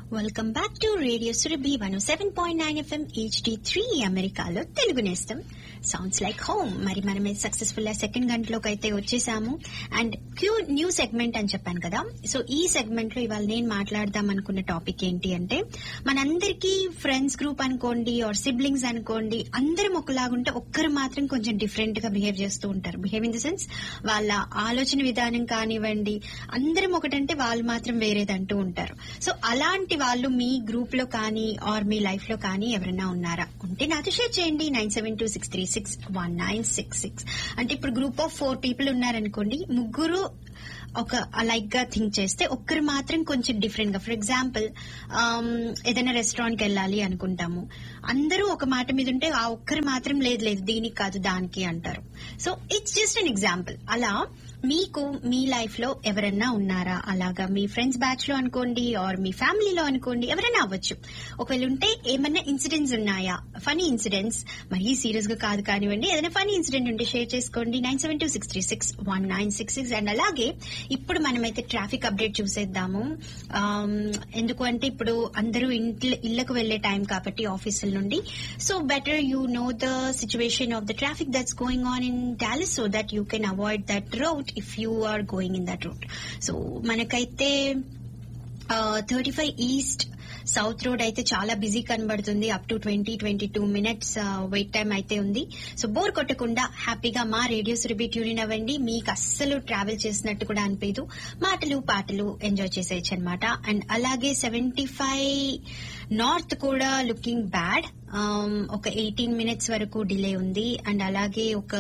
welcome back to radio Surabhi one seven point nine FM HD three అమెరికాలో తెలుగు నేస్తం sounds like home మరి మనం successful second గంటలోకి అయితే వచ్చేసాము అండ్ క్యూ న్యూ సెగ్మెంట్ అని చెప్పాను కదా సో ఈ సెగ్మెంట్ లో ఇవాళ నేను మాట్లాడదాం అనుకున్న టాపిక్ ఏంటి అంటే మనందరికీ ఫ్రెండ్స్ గ్రూప్ అనుకోండి ఆర్ సిబ్లింగ్స్ అనుకోండి అందరం ఒకలాగుంటే ఒక్కరు మాత్రం కొంచెం డిఫరెంట్ గా బిహేవ్ చేస్తూ ఉంటారు బిహేవ్ ఇన్ ద సెన్స్ వాళ్ళ ఆలోచన విధానం కానివ్వండి అందరం ఒకటంటే వాళ్ళు మాత్రం వేరేదంటూ ఉంటారు సో అలాంటి వాళ్ళు మీ గ్రూప్ లో కానీ ఆర్ మీ లైఫ్ లో కానీ ఎవరైనా ఉన్నారా ఉంటే నాతో షేర్ చేయండి nine seven two six three six one nine six six అంటే ఇప్పుడు గ్రూప్ ఆఫ్ ఫోర్ పీపుల్ ఉన్నారనుకోండి ముగ్గురు ఒక లైక్ గా థింక్ చేస్తే ఒక్కరు మాత్రం కొంచెం డిఫరెంట్ గా ఫర్ ఎగ్జాంపుల్ ఏదైనా రెస్టారెంట్ కి వెళ్ళాలి అనుకుంటాము అందరూ ఒక మాట మీద ఉంటే ఆ ఒక్కరు మాత్రం లేదు లేదు దీనికి కాదు దానికి అంటారు so it's just an example అలా మీకు మీ లైఫ్ లో ఎవరన్నా ఉన్నారా అలాగా మీ ఫ్రెండ్స్ బ్యాచ్ లో అనుకోండి ఆర్ మీ ఫ్యామిలీలో అనుకోండి ఎవరైనా అవ్వచ్చు ఒకవేళ ఉంటే ఏమన్నా ఇన్సిడెంట్స్ ఉన్నాయా ఫనీ ఇన్సిడెంట్స్ మరీ సీరియస్ గా కాదు కానివ్వండి ఏదైనా ఫనీ ఇన్సిడెంట్ ఉంటే షేర్ చేసుకోండి nine seven two six three six one nine six six and అలాగే ఇప్పుడు మనమైతే ట్రాఫిక్ అప్డేట్ చూసేద్దాము ఎందుకు అంటే ఇప్పుడు అందరూ ఇంట్లో ఇళ్లకు వెళ్లే టైం కాబట్టి ఆఫీసుల నుండి so better you know the situation of the traffic that's going on in Dallas so that you can avoid that route if you are going in that route so మనకైతే thirty five east south road అయితే చాలా busy కనబడుతుంది up to twenty twenty two minutes wait time అయితే ఉంది so bore కొట్టకుండా హ్యాపీగా మా radios రిబీ tune అవ్వండి మీకు అస్సలు ట్రావెల్ చేసినట్టు కూడా అనిపించదు మాటలు పాటలు ఎంజాయ్ చేసేయచ్చు అనమాట అండ్ అలాగే సెవెంటీ ఫైవ్ నార్త్ కూడా లుకింగ్ బ్యాడ్ ఒక ఎయిటీన్ మినిట్స్ వరకు డిలే ఉంది అండ్ అలాగే ఒక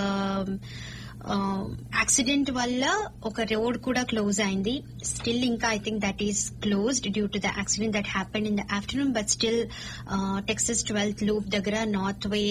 యాక్సిడెంట్ వల్ల ఒక రోడ్ కూడా క్లోజ్ అయింది స్టిల్ ఇంకా I think that is closed due to the accident that happen in the afternoon but still Texas twelfth loop దగ్గర నార్త్ వే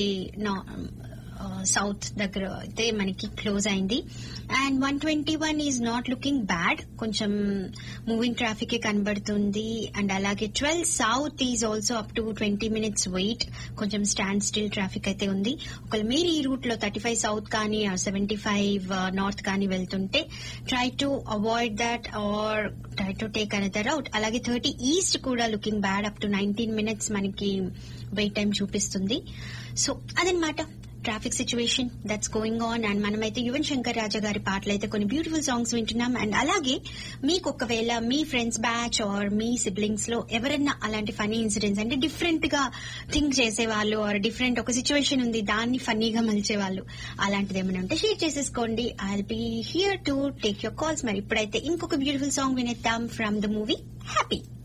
సౌత్ దగ్గర అయితే మనకి క్లోజ్ అయింది and one twenty one is not looking bad కొంచెం moving traffic కనబడుతుంది and అలాగే twelve south is also up to twenty minutes wait కొంచెం standstill traffic అయితే ఉంది ఒకవేళ మీరు ఈ రూట్ లో థర్టీ ఫైవ్ సౌత్ కానీ సెవెంటీ ఫైవ్ నార్త్ కానీ వెళ్తుంటే try to avoid that or try to take another out అలాగే థర్టీ ఈస్ట్ కూడా looking bad up to nineteen minutes మనకి వెయిట్ టైం చూపిస్తుంది సో అదనమాట traffic situation that's going on and మనమైతే యువన్ శంకర్ రాజా గారి పాటలు అయితే కొన్ని బ్యూటిఫుల్ సాంగ్స్ వింటున్నాం అండ్ అలాగే మీకు ఒకవేళ మీ ఫ్రెండ్స్ బ్యాచ్ ఆర్ మీ సిబ్లింగ్స్ లో ఎవరన్నా అలాంటి ఫనీ ఇన్సిడెంట్స్ అంటే డిఫరెంట్ గా థింక్ చేసేవాళ్ళు ఆర్ డిఫరెంట్ ఒక సిచ్యువేషన్ ఉంది దాన్ని ఫన్నీగా మలిచేవాళ్ళు అలాంటిది ఏమైనా ఉంటే షేర్ చేసేసుకోండి I be here to take your calls మరి ఇప్పుడైతే ఇంకొక బ్యూటిఫుల్ సాంగ్ వినేద్దాం ఫ్రమ్ ద మూవీ హ్యాపీ